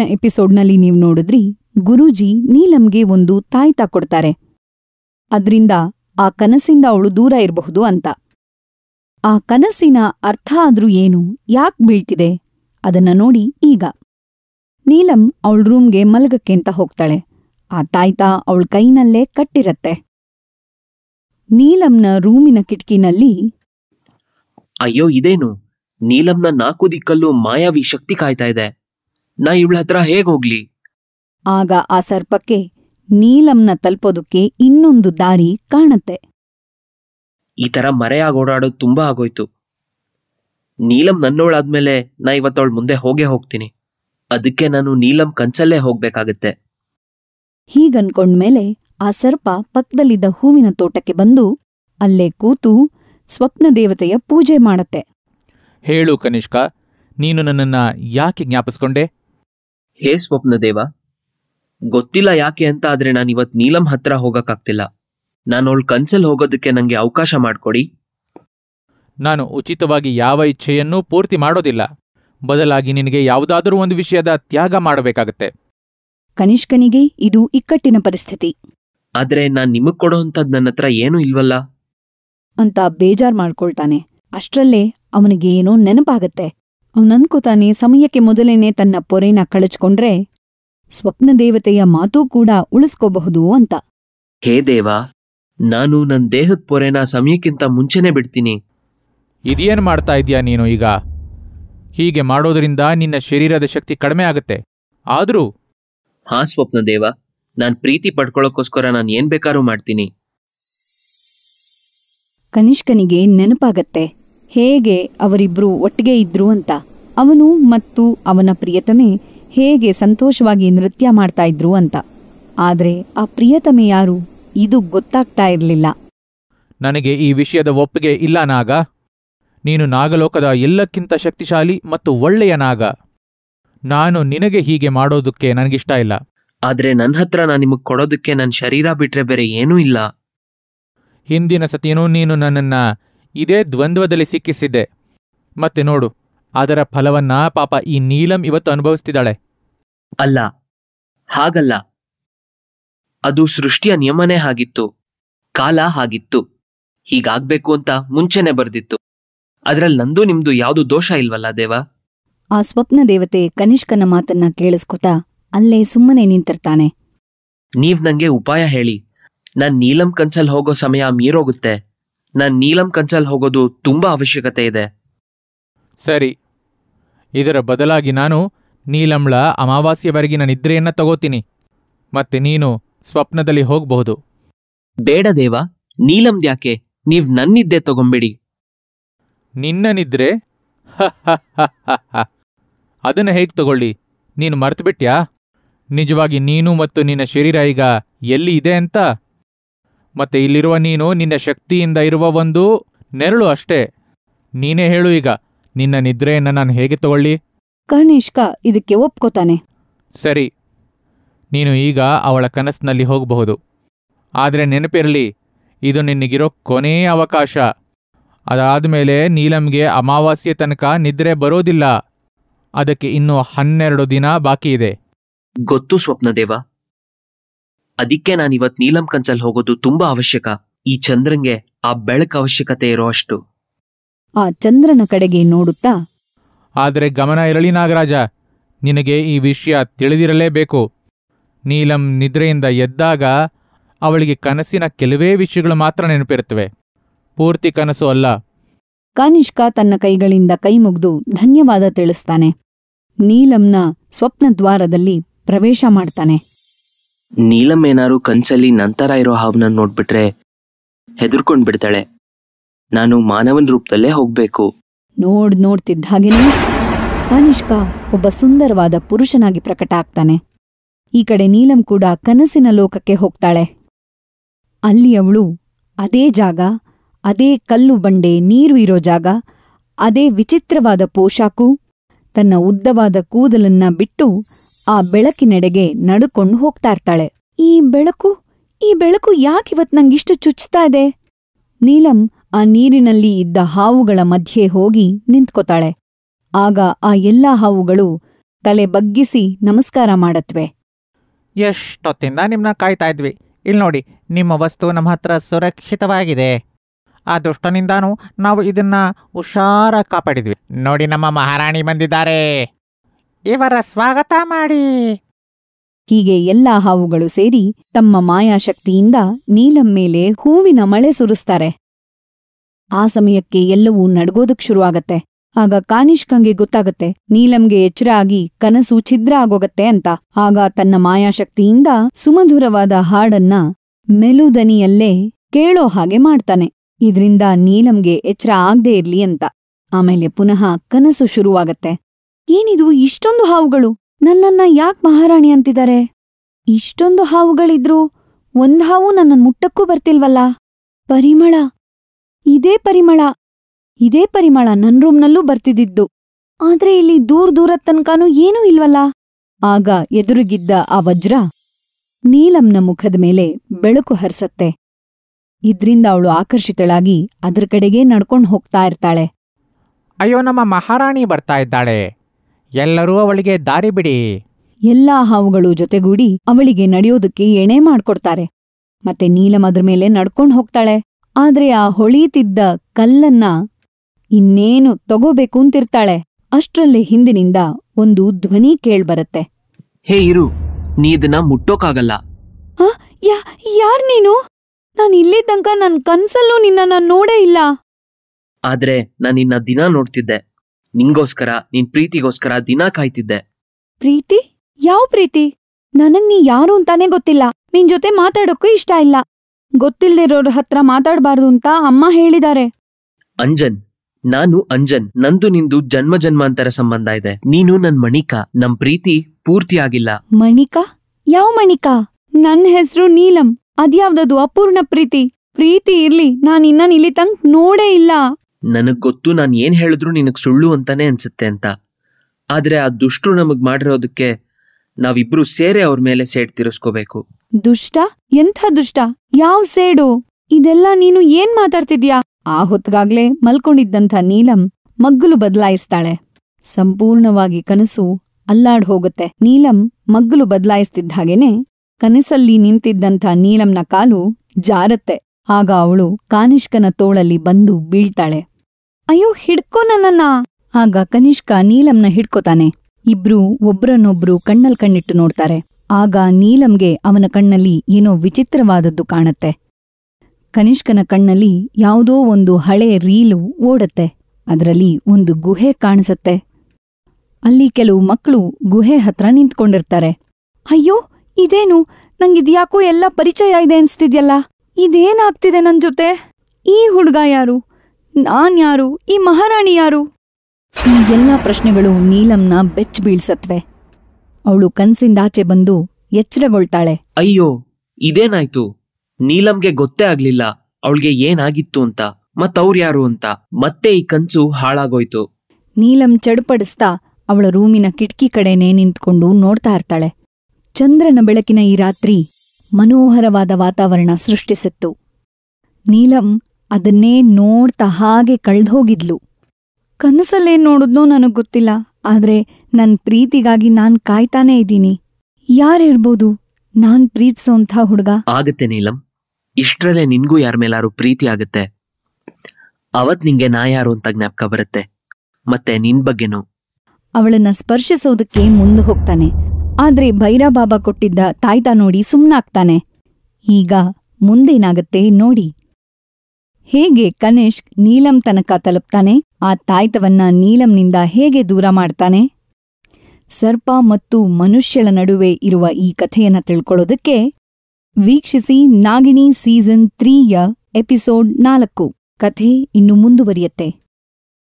ಹಿಂದಿನ ಎಪಿಸೋಡ್ನಲ್ಲಿ ನೀವು ನೋಡಿದ್ರಿ ಗುರೂಜಿ ನೀಲಂಗೆ ಒಂದು ತಾಯ್ತ ಕೊಡ್ತಾರೆ ಅದ್ರಿಂದ ಆ ಕನಸಿಂದ ಅವಳು ದೂರ ಇರಬಹುದು ಅಂತ ಆ ಕನಸಿನ ಅರ್ಥ ಆದ್ರೂ ಏನು ಯಾಕ್ ಬೀಳ್ತಿದೆ ಅದನ್ನ ನೋಡಿ ಈಗ ನೀಲಂ ಅವಳ ರೂಮ್ಗೆ ಮಲಗಕ್ಕೆ ಅಂತ ಹೋಗ್ತಾಳೆ ಆ ತಾಯ್ತ ಅವಳ ಕೈನಲ್ಲೇ ಕಟ್ಟಿರತ್ತೆ ನೀಲಂನ ರೂಮಿನ ಕಿಟಕಿನಲ್ಲಿ ಅಯ್ಯೋ ಇದೇನು ನೀಲಂನ ನಾಲ್ಕು ದಿಕ್ಕಲ್ಲೂ ಮಾಯಾವಿ ಶಕ್ತಿ ಕಾಯ್ತಾ ಇದೆ ನಾ ಇವಳ ಹತ್ರ ಹೇಗ್ ಹೋಗ್ಲಿ ಆಗ ಆ ಸರ್ಪಕ್ಕೆ ನೀಲಂನ ತಲುಪೋದಕ್ಕೆ ಇನ್ನೊಂದು ದಾರಿ ಕಾಣತ್ತೆ ಈ ತರ ಮರೆಯಾಗಿ ಓಡಾಡೋದು ತುಂಬಾ ಆಗೋಯ್ತು ನೀಲಂ ನನ್ನೋಳಾದ್ಮೇಲೆ ನಾ ಇವತ್ತವಳ ಮುಂದೆ ಹೋಗೇ ಹೋಗ್ತೀನಿ ಅದಕ್ಕೆ ನಾನು ನೀಲಂ ಕನ್ಸಲ್ಲೇ ಹೋಗ್ಬೇಕಾಗತ್ತೆ ಹೀಗನ್ಕೊಂಡ್ಮೇಲೆ ಆ ಸರ್ಪ ಪಕ್ಕದಲ್ಲಿದ್ದ ಹೂವಿನ ತೋಟಕ್ಕೆ ಬಂದು ಅಲ್ಲೇ ಕೂತು ಸ್ವಪ್ನ ದೇವತೆಯ ಪೂಜೆ ಮಾಡತ್ತೆ ಹೇಳು ಕನಿಷ್ಕ ನೀನು ನನ್ನನ್ನ ಯಾಕೆ ಜ್ಞಾಪಿಸ್ಕೊಂಡೆ ಹೇ ಸ್ವಪ್ನ ದೇವ ಗೊತ್ತಿಲ್ಲ ಯಾಕೆ ಅಂತ ಆದ್ರೆ ನಾನು ಇವತ್ ನೀಲಂ ಹತ್ರ ಹೋಗಕ್ಕಾಗ್ತಿಲ್ಲ ನಾನು ಅವಳ ಕನ್ಸಲ್ ಹೋಗೋದಕ್ಕೆ ನಂಗೆ ಅವಕಾಶ ಮಾಡ್ಕೊಡಿ ನಾನು ಉಚಿತವಾಗಿ ಯಾವ ಇಚ್ಛೆಯನ್ನೂ ಪೂರ್ತಿ ಮಾಡೋದಿಲ್ಲ ಬದಲಾಗಿ ನಿನಗೆ ಯಾವುದಾದರೂ ಒಂದು ವಿಷಯದ ತ್ಯಾಗ ಮಾಡಬೇಕಾಗತ್ತೆ ಕನಿಷ್ಕನಿಗೆ ಇದು ಇಕ್ಕಟ್ಟಿನ ಪರಿಸ್ಥಿತಿ ಆದ್ರೆ ನಾನ್ ನಿಮಗ್ ಕೊಡೋಂಥದ್ ನನ್ನ ಹತ್ರ ಏನೂ ಇಲ್ವಲ್ಲ ಅಂತ ಬೇಜಾರ್ ಮಾಡ್ಕೊಳ್ತಾನೆ ಅಷ್ಟ್ರಲ್ಲೇ ಅವನಿಗೆ ಏನೋ ನೆನಪಾಗತ್ತೆ ಅವನನ್ಕೋತಾನೆ ಸಮಯಕ್ಕೆ ಮೊದಲೇನೆ ತನ್ನ ಪೊರೆನ ಕಳಚ್ಕೊಂಡ್ರೆ ಸ್ವಪ್ನ ದೇವತೆಯ ಮಾತೂ ಕೂಡ ಉಳಿಸ್ಕೋಬಹುದು ಅಂತ ಹೇ ದೇವ ನಾನು ನನ್ ದೇಹದ ಪೊರೆನ ಸಮಯಕ್ಕಿಂತ ಮುಂಚೆನೆ ಬಿಡ್ತೀನಿ ಇದೇನು ಮಾಡ್ತಾ ಇದೀಯಾ ನೀನು ಈಗ ಹೀಗೆ ಮಾಡೋದ್ರಿಂದ ನಿನ್ನ ಶರೀರದ ಶಕ್ತಿ ಕಡಿಮೆ ಆಗುತ್ತೆ ಆದರೂ ಹಾ ಸ್ವಪ್ನ ದೇವ ನಾನ್ ಪ್ರೀತಿ ಪಡ್ಕೊಳ್ಳೋಕೋಸ್ಕರ ನಾನ್ ಏನ್ ಬೇಕಾದ್ರೂ ಮಾಡ್ತೀನಿ ಕನಿಷ್ಕನಿಗೆ ನೆನಪಾಗತ್ತೆ ಹೇಗೆ ಅವರಿಬ್ರು ಒಟ್ಟಿಗೆ ಇದ್ರು ಅಂತ ಅವನು ಮತ್ತು ಅವನ ಪ್ರಿಯತಮೆ ಹೇಗೆ ಸಂತೋಷವಾಗಿ ನೃತ್ಯ ಮಾಡ್ತಾ ಇದ್ರು ಅಂತ ಆದ್ರೆ ಆ ಪ್ರಿಯತಮೆ ಯಾರು ಇದು ಗೊತ್ತಾಗ್ತಾ ಇರ್ಲಿಲ್ಲ ನನಗೆ ಈ ವಿಷಯದ ಒಪ್ಪಿಗೆ ಇಲ್ಲ ನಾಗ ನೀನು ನಾಗಲೋಕದ ಎಲ್ಲಕ್ಕಿಂತ ಶಕ್ತಿಶಾಲಿ ಮತ್ತು ಒಳ್ಳೆಯ ನಾಗ ನಾನು ನಿನಗೆ ಹೀಗೆ ಮಾಡೋದಕ್ಕೆ ನನಗಿಷ್ಟ ಇಲ್ಲ ಆದ್ರೆ ನನ್ ಹತ್ರ ನಾನ್ ನಿಮಗ್ ಕೊಡೋದಕ್ಕೆ ನನ್ ಶರೀರ ಬಿಟ್ರೆ ಬೇರೆ ಏನೂ ಇಲ್ಲ ಹಿಂದಿನ ಸತಿಯೂ ನೀನು ನನ್ನನ್ನ ಇದೇ ದ್ವಂದ್ವದಲ್ಲಿ ಸಿಕ್ಕಿಸಿದ್ದೆ ಮತ್ತೆ ನೋಡು ಅದರ ಫಲವನ್ನ ಪಾಪ ಈ ನೀಲಂ ಇವತ್ತು ಅನುಭವಿಸ್ತಿದ್ದಾಳೆ ಅಲ್ಲ ಹಾಗಲ್ಲ ಅದು ಸೃಷ್ಟಿಯ ನಿಯಮನೇ ಹಾಗಿತ್ತು ಕಾಲ ಹಾಗಿತ್ತು ಹೀಗಾಗ್ಬೇಕು ಅಂತ ಮುಂಚೆನೆ ಬರ್ದಿತ್ತು ಅದ್ರಲ್ಲಿ ನಂದು ನಿಮ್ದು ಯಾವ್ದು ದೋಷ ಇಲ್ವಲ್ಲ ದೇವ ಆ ಸ್ವಪ್ನ ದೇವತೆ ಕನಿಷ್ಕನ ಮಾತನ್ನ ಕೇಳಿಸ್ಕೊತಾ ಅಲ್ಲೇ ಸುಮ್ಮನೆ ನಿಂತಿರ್ತಾನೆ ನೀವ್ ನಂಗೆ ಉಪಾಯ ಹೇಳಿ ನಾನ್ ನೀಲಂ ಕನ್ಸಲ್ ಹೋಗೋ ಸಮಯ ಮೀರೋಗುತ್ತೆ ನಾನ್ ನೀಲಂ ಕನ್ಸಲ್ ಹೋಗೋದು ತುಂಬಾ ಅವಶ್ಯಕತೆ ಇದೆ ಸರಿ ಇದರ ಬದಲಾಗಿ ನಾನು ನೀಲಂಳ ಅಮಾವಾಸ್ಯವರೆಗಿನ ನಿದ್ರೆಯನ್ನ ತಗೋತೀನಿ ಮತ್ತೆ ನೀನು ಸ್ವಪ್ನದಲ್ಲಿ ಹೋಗಬಹುದು ಬೇಡ ದೇವ ನೀಲಂದ್ಯಾಕೆ ನೀವ್ ನನ್ನಿದ್ದೆ ತಗೊಂಬಿಡಿ ನಿನ್ನ ನಿದ್ರೆ ಅದನ್ನ ಹೇಗೆ ತಗೊಳ್ಳಿ ನೀನು ಮರ್ತುಬಿಟ್ಯಾ ನಿಜವಾಗಿ ನೀನು ಮತ್ತು ನಿನ್ನ ಶರೀರ ಈಗ ಎಲ್ಲಿ ಇದೆ ಅಂತ ಮತ್ತೆ ಇಲ್ಲಿರುವ ನೀನು ನಿನ್ನ ಶಕ್ತಿಯಿಂದ ಇರುವ ಒಂದು ನೆರಳು ಅಷ್ಟೇ ನೀನೇ ಹೇಳು ಈಗ ನಿನ್ನ ನಿದ್ರೆಯನ್ನ ನಾನು ಹೇಗೆ ತಗೊಳ್ಳಿ ಕನಿಷ್ಕ ಇದಕ್ಕೆ ಒಪ್ಕೋತಾನೆ ಸರಿ ನೀನು ಈಗ ಅವಳ ಕನಸಿನಲ್ಲಿ ಹೋಗಬಹುದು ಆದರೆ ನೆನಪಿರಲಿ ಇದು ನಿನಗಿರೋ ಕೊನೆಯ ಅವಕಾಶ ಅದಾದ್ಮೇಲೆ ನೀಲಂಗೆ ಅಮಾವಾಸ್ಯೆ ತನಕ ನಿದ್ರೆ ಬರೋದಿಲ್ಲ ಅದಕ್ಕೆ ಇನ್ನೂ ಹನ್ನೆರಡು ದಿನ ಬಾಕಿ ಇದೆ ಗೊತ್ತು ಸ್ವಪ್ನದೇವ ಅದಕ್ಕೆ ನಾನು ಇವತ್ ನೀಲಂ ಕನ್ಸಲ್ ಹೋಗೋದು ತುಂಬಾ ಅವಶ್ಯಕ ಈ ಚಂದ್ರಂಗೆ ಆ ಬೆಳಕ್ ಅವಶ್ಯಕತೆ ಇರೋ ಅಷ್ಟು ಆ ಚಂದ್ರನ ಕಡೆಗೆ ನೋಡುತ್ತಾ ಆದರೆ ಗಮನ ಇರಲಿ ನಾಗರಾಜ ನಿನಗೆ ಈ ವಿಷಯ ತಿಳಿದಿರಲೇಬೇಕು ನೀಲಂ ನಿದ್ರೆಯಿಂದ ಎದ್ದಾಗ ಅವಳಿಗೆ ಕನಸಿನ ಕೆಲವೇ ವಿಷಯಗಳು ಮಾತ್ರ ನೆನಪಿರುತ್ತವೆ ಪೂರ್ತಿ ಕನಸು ಅಲ್ಲ ಕಾನಿಷ್ಕ ತನ್ನ ಕೈಗಳಿಂದ ಕೈ ಮುಗ್ದು ಧನ್ಯವಾದ ತಿಳಿಸ್ತಾನೆ ನೀಲಂನ ಸ್ವಪ್ನ ದ್ವಾರದಲ್ಲಿ ಪ್ರವೇಶ ಮಾಡ್ತಾನೆ ನೀಲಂ ಏನಾರು ಕನ್ಸಲ್ಲಿ ನಂತರ ಇರೋ ಹಾವನ್ನ ನೋಡ್ಬಿಟ್ರೆ ಹೆದರ್ಕೊಂಡ್ ಬಿಡ್ತಾಳೆ ನಾನು ಮಾನವನ ರೂಪದಲ್ಲೇ ಹೋಗ್ಬೇಕು ನೋಡ್ ನೋಡ್ತಿದ್ದ ಹಾಗೇನೆ ಕಾನಿಷ್ಕ ಒಬ್ಬ ಸುಂದರವಾದ ಪುರುಷನಾಗಿ ಪ್ರಕಟ ಆಗ್ತಾನೆ ಈ ಕಡೆ ನೀಲಂ ಕೂಡ ಕನಸಿನ ಲೋಕಕ್ಕೆ ಹೋಗ್ತಾಳೆ ಅಲ್ಲಿ ಅವಳು ಅದೇ ಜಾಗ ಅದೇ ಕಲ್ಲು ಬಂಡೆ ನೀರು ಇರೋ ಜಾಗ ಅದೇ ವಿಚಿತ್ರವಾದ ಪೋಷಾಕು ತನ್ನ ಉದ್ದವಾದ ಕೂದಲನ್ನ ಬಿಟ್ಟು ಆ ಬೆಳಕಿನೆಡೆಗೆ ನಡ್ಕೊಂಡು ಹೋಗ್ತಾ ಇರ್ತಾಳೆ ಈ ಬೆಳಕು ಈ ಬೆಳಕು ಯಾಕಿವತ್ ನಂಗಿಷ್ಟು ಚುಚ್ತಾ ಇದೆ ನೀಲಂ ಆ ನೀರಿನಲ್ಲಿ ಇದ್ದ ಹಾವುಗಳ ಮಧ್ಯೆ ಹೋಗಿ ನಿಂತ್ಕೋತಾಳೆ ಆಗ ಆ ಎಲ್ಲಾ ಹಾವುಗಳು ತಲೆ ಬಗ್ಗಿಸಿ ನಮಸ್ಕಾರ ಮಾಡತ್ವೆ ಎಷ್ಟೊತ್ತಿಂದ ನಿಮ್ಮನ್ನ ಕಾಯ್ತಾ ಇದ್ವಿ ಇಲ್ಲಿ ನೋಡಿ ನಿಮ್ಮ ವಸ್ತು ನಮ್ಮ ಹತ್ರ ಸುರಕ್ಷಿತವಾಗಿದೆ ಆ ದುಷ್ಟನಿಂದಾನು ನಾವು ಇದನ್ನ ಹುಷಾರಾಗಿ ಕಾಪಾಡಿದ್ವಿ ನೋಡಿ ನಮ್ಮ ಮಹಾರಾಣಿ ಬಂದಿದ್ದಾರೆ ಇವರ ಸ್ವಾಗತ ಮಾಡಿ ಹೀಗೆ ಎಲ್ಲಾ ಹಾವುಗಳು ಸೇರಿ ತಮ್ಮ ಮಾಯಾಶಕ್ತಿಯಿಂದ ನೀಲಂ ಮೇಲೆ ಹೂವಿನ ಮಳೆ ಸುರಿಸ್ತಾರೆ ಆ ಸಮಯಕ್ಕೆ ಎಲ್ಲವೂ ನಡ್ಗೋದಕ್ ಶುರುವಾಗತ್ತೆ ಆಗ ಕಾನಿಷ್ಕಂಗೆ ಗೊತ್ತಾಗತ್ತೆ ನೀಲಂಗೆ ಎಚ್ಚರ ಆಗಿ ಕನಸು ಛಿದ್ರ ಆಗೋಗತ್ತೆ ಅಂತ ಆಗ ತನ್ನ ಮಾಯಾಶಕ್ತಿಯಿಂದ ಸುಮಧುರವಾದ ಹಾಡನ್ನ ಮೆಲುದನಿಯಲ್ಲೇ ಕೇಳೋ ಹಾಗೆ ಮಾಡ್ತಾನೆ ಇದ್ರಿಂದ ನೀಲಂಗೆ ಎಚ್ಚರ ಆಗ್ದೇ ಇರ್ಲಿ ಅಂತ ಆಮೇಲೆ ಪುನಃ ಕನಸು ಶುರುವಾಗತ್ತೆ ಏನಿದು ಇಷ್ಟೊಂದು ಹಾವುಗಳು ನನ್ನನ್ನ ಯಾಕ್ ಮಹಾರಾಣಿ ಅಂತಿದ್ದಾರೆ ಇಷ್ಟೊಂದು ಹಾವುಗಳಿದ್ರು ಒಂದ್ ಹಾವು ನನ್ನ ಮುಟ್ಟಕ್ಕೂ ಬರ್ತಿಲ್ವಲ್ಲ ಪರಿಮಳ ಇದೇ ಪರಿಮಳ ಇದೇ ಪರಿಮಳ ನನ್ ರೂಮ್ನಲ್ಲೂ ಬರ್ತಿದ್ದಿದ್ದು ಆದ್ರೆ ಇಲ್ಲಿ ದೂರ್ ದೂರದ್ ತನ್ಕಾನೂ ಏನೂ ಇಲ್ವಲ್ಲ ಆಗ ಎದುರುಗಿದ್ದ ಆ ವಜ್ರ ನೀಲಂನ ಮುಖದ ಮೇಲೆ ಬೆಳಕು ಹರ್ಸತ್ತೆ ಇದ್ರಿಂದ ಅವಳು ಆಕರ್ಷಿತಳಾಗಿ ಅದ್ರ ಕಡೆಗೇ ನಡ್ಕೊಂಡ್ ಹೋಗ್ತಾ ಇರ್ತಾಳೆ ಅಯ್ಯೋ ನಮ್ಮ ಮಹಾರಾಣಿ ಬರ್ತಾ ಇದ್ದಾಳೆ ಎಲ್ಲರೂ ಅವಳಿಗೆ ದಾರಿ ಬಿಡಿ ಎಲ್ಲಾ ಹಾವುಗಳು ಜೊತೆಗೂಡಿ ಅವಳಿಗೆ ನಡೆಯೋದಕ್ಕೆ ಎಣೆ ಮಾಡ್ಕೊಡ್ತಾರೆ ಮತ್ತೆ ನೀಲಂ ಅದ್ರ ಮೇಲೆ ನಡ್ಕೊಂಡ್ ಹೋಗ್ತಾಳೆ ಆದ್ರೆ ಆ ಹೊಳೀತಿದ್ದ ಕಲ್ಲನ್ನ ಇನ್ನೇನು ತಗೋಬೇಕು ಅಂತಿರ್ತಾಳೆ ಅಷ್ಟ್ರಲ್ಲೇ ಹಿಂದಿನಿಂದ ಒಂದು ಧ್ವನಿ ಕೇಳ್ಬರತ್ತೆ ಹೇ ಇರು ನೀ ಇದನ್ನ ಮುಟ್ಟೋಕಾಗಲ್ಲ ಯಾ ಯಾರ್ ನೀನು ನಾನ್ ಇಲ್ಲಿ ತನಕ ನನ್ ಕನ್ಸಲ್ಲೂ ನಿನ್ನ ನೋಡೇ ಇಲ್ಲ ಆದ್ರೆ ನಾನು ನಿನ್ನ ದಿನ ನೋಡ್ತಿದ್ದೆ ನಿಂಗೋಸ್ಕರ ನಿನ್ ಪ್ರೀತಿಗೋಸ್ಕರ ದಿನ ಕಾಯ್ತಿದ್ದೆ ಪ್ರೀತಿ ಯಾವ ಪ್ರೀತಿ ನನಗ್ ನೀ ಯಾರು ಅಂತಾನೆ ಗೊತ್ತಿಲ್ಲ ನಿನ್ ಜೊತೆ ಮಾತಾಡೋಕ್ಕೂ ಇಷ್ಟ ಇಲ್ಲ ಗೊತ್ತಿಲ್ದಿರೋರ್ ಹತ್ರ ಮಾತಾಡ್ಬಾರ್ದು ಅಂತ ಅಮ್ಮ ಹೇಳಿದಾರೆ ಅಂಜನ್ ನಾನು ಅಂಜನ್ ನಂದು ನಿಂದು ಜನ್ಮ ಜನ್ಮಾಂತರ ಸಂಬಂಧ ಇದೆ ನೀನು ನನ್ ಮಣಿಕ ನಮ್ ಪ್ರೀತಿ ಪೂರ್ತಿ ಆಗಿಲ್ಲ ಮಣಿಕಾ ಯಾವ ಮಣಿಕಾ ನನ್ ಹೆಸ್ರು ನೀಲಂ ಅದ್ಯಾವ್ದದು ಅಪೂರ್ಣ ಪ್ರೀತಿ ಪ್ರೀತಿ ಇರ್ಲಿ ನಾನ್ ಇನ್ನ ಇಲ್ಲಿ ತನಕ ನೋಡೇ ಇಲ್ಲ ನನಗ್ ಗೊತ್ತು ನಾನ್ ಏನ್ ಹೇಳಿದ್ರು ನಿನಗ್ ಸುಳ್ಳು ಅಂತಾನೆ ಅನ್ಸುತ್ತೆ ಅಂತ ಆದ್ರೆ ಆ ದುಷ್ಟರು ನಮಗ್ ಮಾಡಿರೋದಕ್ಕೆ ನಾವಿಬ್ರು ಸೇರೆ ಅವ್ರ ಮೇಲೆ ಸೇಡ್ ತೀರಿಸ್ಕೋಬೇಕು ದುಷ್ಟ ಎಂಥ ದುಷ್ಟ ಯಾವ್ ಸೇಡು ಇದೆಲ್ಲ ನೀನು ಏನ್ ಮಾತಾಡ್ತಿದ್ಯಾ ಆ ಹೊತ್ಗಾಗ್ಲೇ ಮಲ್ಕೊಂಡಿದ್ದಂಥ ನೀಲಂ ಮಗ್ಗುಲು ಬದಲಾಯಿಸ್ತಾಳೆ ಸಂಪೂರ್ಣವಾಗಿ ಕನಸು ಅಲ್ಲಾಡ್ ಹೋಗುತ್ತೆ ನೀಲಂ ಮಗ್ಗುಲು ಬದಲಾಯಿಸ್ತಿದ್ದ ಹಾಗೇನೆ ಕನಸಲ್ಲಿ ನಿಂತಿದ್ದಂಥ ನೀಲಂನ ಕಾಲು ಜಾರತ್ತೆ ಆಗ ಅವಳು ಕಾನಿಷ್ಕನ ತೋಳಲ್ಲಿ ಬಂದು ಬೀಳ್ತಾಳೆ ಅಯ್ಯೋ ಹಿಡ್ಕೊ ನನ್ನನ್ನ ಆಗ ಕನಿಷ್ಕ ನೀಲಂನ ಹಿಡ್ಕೊತಾನೆ ಇಬ್ರು ಒಬ್ರನ್ನೊಬ್ರು ಕಣ್ಣಲ್ ಕಣ್ಣಿಟ್ಟು ನೋಡ್ತಾರೆ ಆಗ ನೀಲಂಗೆ ಅವನ ಕಣ್ಣಲ್ಲಿ ಏನೋ ವಿಚಿತ್ರವಾದದ್ದು ಕಾಣತ್ತೆ ಕನಿಷ್ಕನ ಕಣ್ಣಲ್ಲಿ ಯಾವುದೋ ಒಂದು ಹಳೆ ರೀಲು ಓಡತ್ತೆ ಅದರಲ್ಲಿ ಒಂದು ಗುಹೆ ಕಾಣಿಸತ್ತೆ ಅಲ್ಲಿ ಕೆಲವು ಮಕ್ಕಳು ಗುಹೆ ಹತ್ರ ನಿಂತ್ಕೊಂಡಿರ್ತಾರೆ ಅಯ್ಯೋ ಇದೇನು ನಂಗಿದ್ಯಾಕೋ ಎಲ್ಲ ಪರಿಚಯ ಇದೆ ಅನ್ಸ್ತಿದ್ಯಲ್ಲ ಇದೇನಾಗ್ತಿದೆ ನನ್ ಜೊತೆ ಈ ಹುಡ್ಗ ಯಾರು ನಾನ್ ಯಾರು ಈ ಮಹಾರಾಣಿ ಯಾರು ಈ ಎಲ್ಲ ಪ್ರಶ್ನೆಗಳು ನೀಲಂನ ಬೆಚ್ಚ ಬೀಳ್ಸತ್ವೆ ಅವಳು ಕನ್ಸಿಂದಾಚೆ ಬಂದು ಎಚ್ಚರಗೊಳ್ತಾಳೆ ಅಯ್ಯೋ ಇದೇನಾಯ್ತು ನೀಲಂಗೆ ಗೊತ್ತೇ ಆಗ್ಲಿಲ್ಲ ಅವಳಿಗೆ ಏನಾಗಿತ್ತು ಅಂತ ಮತ್ತವ್ರು ಯಾರು ಅಂತ ಮತ್ತೆ ಈ ಕನ್ಸು ಹಾಳಾಗೋಯ್ತು ನೀಲಂ ಚಡುಪಡಿಸ್ತಾ ಅವಳ ರೂಮಿನ ಕಿಟಕಿ ಕಡೆನೇ ನಿಂತ್ಕೊಂಡು ನೋಡ್ತಾ ಇರ್ತಾಳೆ ಚಂದ್ರನ ಬೆಳಕಿನ ಈ ರಾತ್ರಿ ಮನೋಹರವಾದ ವಾತಾವರಣ ಸೃಷ್ಟಿಸಿತ್ತು ನೀಲಂ ಅದನ್ನೇ ನೋಡ್ತಾ ಹಾಗೆ ಕಳ್ದ್ಹೋಗಿದ್ಲು ಕನಸಲ್ಲೇನ್ ನೋಡುದ್ನೋ ನನಗ್ ಗೊತ್ತಿಲ್ಲ ಆದ್ರೆ ನನ್ ಪ್ರೀತಿಗಾಗಿ ನಾನ್ ಕಾಯ್ತಾನೇ ಇದ್ದೀನಿ ಯಾರಿರ್ಬೋದು ನಾನ್ ಪ್ರೀತಿಸೋಂಥ ಹುಡ್ಗ ಆಗತ್ತೆ ನೀಲಂ ಇಷ್ಟ್ರಲ್ಲೇ ನಿನ್ಗೂ ಯಾರ ಮೇಲಾರು ಪ್ರೀತಿ ಆಗತ್ತೆ ಅವತ್ ನಿಂಗೆ ನಾ ಯಾರು ಅಂತ ಜ್ಞಾಪಕ ಬರುತ್ತೆ ಮತ್ತೆ ನಿನ್ ಬಗ್ಗೆನೂ ಅವಳನ್ನ ಸ್ಪರ್ಶಿಸೋದಕ್ಕೆ ಮುಂದೆ ಹೋಗ್ತಾನೆ ಆದ್ರೆ ಭೈರಾಬಾಬಾ ಕೊಟ್ಟಿದ್ದ ತಾಯ್ತ ನೋಡಿ ಸುಮ್ನಾಗ್ತಾನೆ ಈಗ ಮುಂದೇನಾಗತ್ತೆ ನೋಡಿ ಹೇಗೆ ಕನಿಷ್ಕ್ ನೀಲಂ ತನಕ ತಲುಪ್ತಾನೆ ಆ ತಾಯ್ತವನ್ನ ನೀಲಂನಿಂದ ಹೇಗೆ ದೂರ ಮಾಡ್ತಾನೆ ಸರ್ಪ ಮತ್ತು ಮನುಷ್ಯಳ ನಡುವೆ ಇರುವ ಈ ಕಥೆಯನ್ನ ತಿಳ್ಕೊಳ್ಳೋದಕ್ಕೆ ವೀಕ್ಷಿಸಿ ನಾಗಿಣಿ ಸೀಸನ್ ತ್ರೀಯ ಎಪಿಸೋಡ್ ನಾಲ್ಕು ಕಥೆ ಇನ್ನು ಮುಂದುವರಿಯತ್ತೆ